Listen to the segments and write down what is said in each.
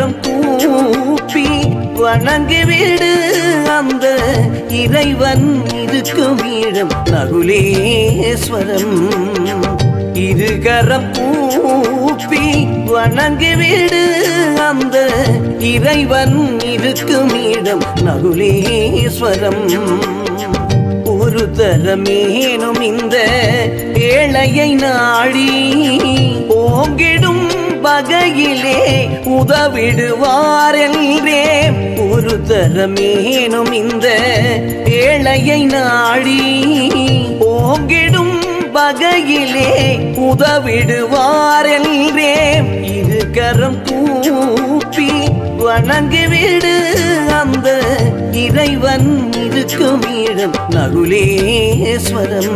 கரம் கூப்பி வணங்கிவிடு அந்த இறைவன் இருக்கும் இடம் நகுலேஸ்வரம் இருகரம் கூப்பி வணங்கிவிடு அந்த இறைவன் இருக்கும் இடம் நகுலேஸ்வரம் ஒரு தரமேனும் இந்த ஏழையை நாடி ஓங்கிடும் வகையிலே உதவிடுவாரென்றே ஒரு தரமேனும் இந்த ஏழையை நாடி ஓங்கிடும் வகையிலே உதவிடுவாரென்றே இரு கரம் கூப்பி வணங்கிவிடு அந்த இறைவன் இருக்கும் இடம் நகுலேஸ்வரம்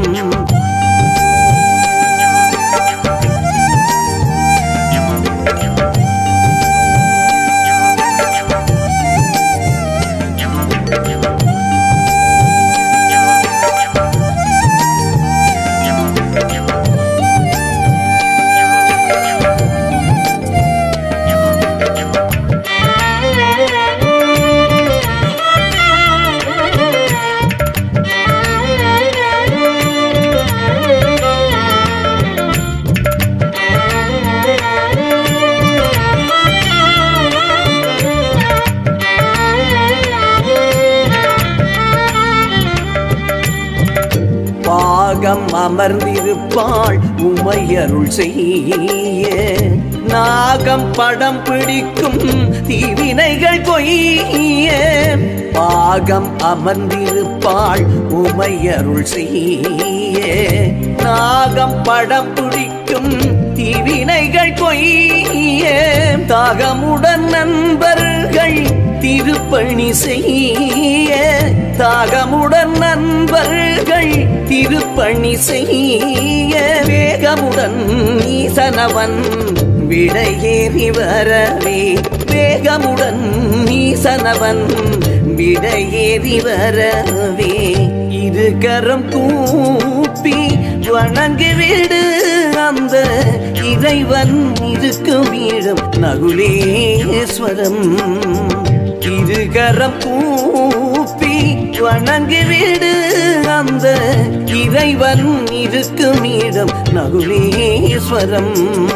பாகம் அமர்ந்திருப்பாள் உமையருள் செய்ய நாகம் படம் பிடிக்கும் தீவினைகள் கொய்ய பாகம் அமர்ந்திருப்பாள் உமையருள் செய்ய நாகம் படம் பிடிக்கும் தீவினைகள் கொய்ய தாகமுடன் நண்பர்கள் திருப்பணி செய்ய தாகமுடன் நண்பர்கள் திருப்பணி செய்ய வேகமுடன் ஈசனவன் விடையேறி வரவே வேகமுடன் ஈசனவன் விடையேறி வரவே இரு கரம் கூப்பி வணங்கிவிடு அந்த இறைவன் இருக்கும் இடம் நகுலேஸ்வரம் இருகரம் கூப்பி வணங்கிவிடு அந்த இறைவன் இருக்கும் இடம் நகுலேஸ்வரம்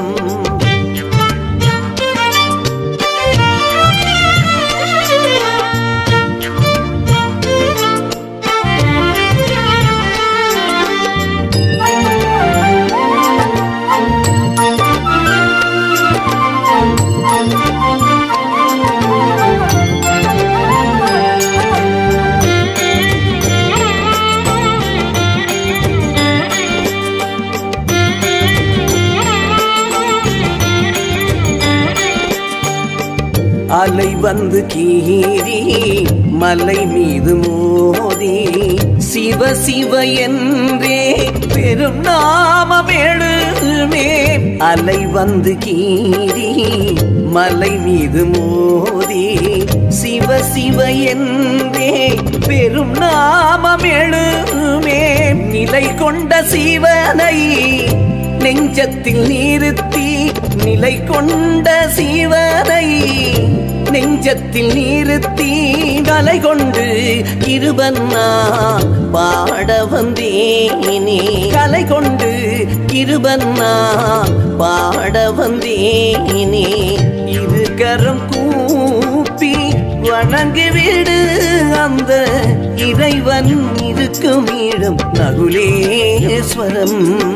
அலை வந்து கீறி மலை மீது மோதி சிவ சிவ என்றே பெரும் நாமமேழுமே அலை வந்து கீறி மலை மீது மோதி சிவ சிவ என்றே பெரும் நாமமேழுமே நிலை கொண்ட சிவனை நெஞ்சத்தில் நிறுத்தி நிலை கொண்ட சிவனை நெஞ்சத்தில் நிறுத்தி கலை கொண்டு இருபன்னா பாட வந்தேனே கலை கொண்டு இருபன்னா பாட வந்தேனே இரு கரம் கூப்பி வணங்கிவிடு அந்த இறைவன் இருக்கும் இடம் நகுலேஸ்வரம்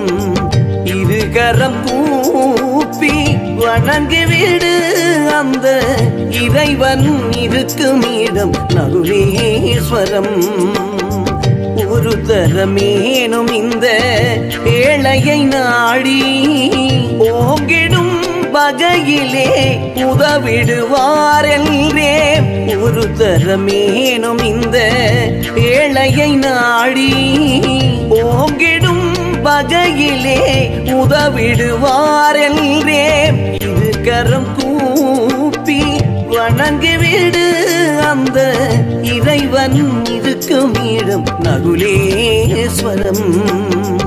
இருகரம் கூப்பி வணங்கிவிடு அந்த இறைவன் இருக்கும் இடம் நகுலேஸ்வரம் ஒரு தரமேனும் இந்த ஏழையை நாடி ஓங்கிடும் வகையிலே உதவிடுவாரென்றே ஒரு தரமேனும் இந்த ஏழையை நாடி ஓங்கிடும் வகையிலே உதவிடுவாரென்றே இது கரம் கூப்பி வணங்கிவிடு அந்த இறைவன் இருக்கும் இடம் நகுலேஸ்வரம்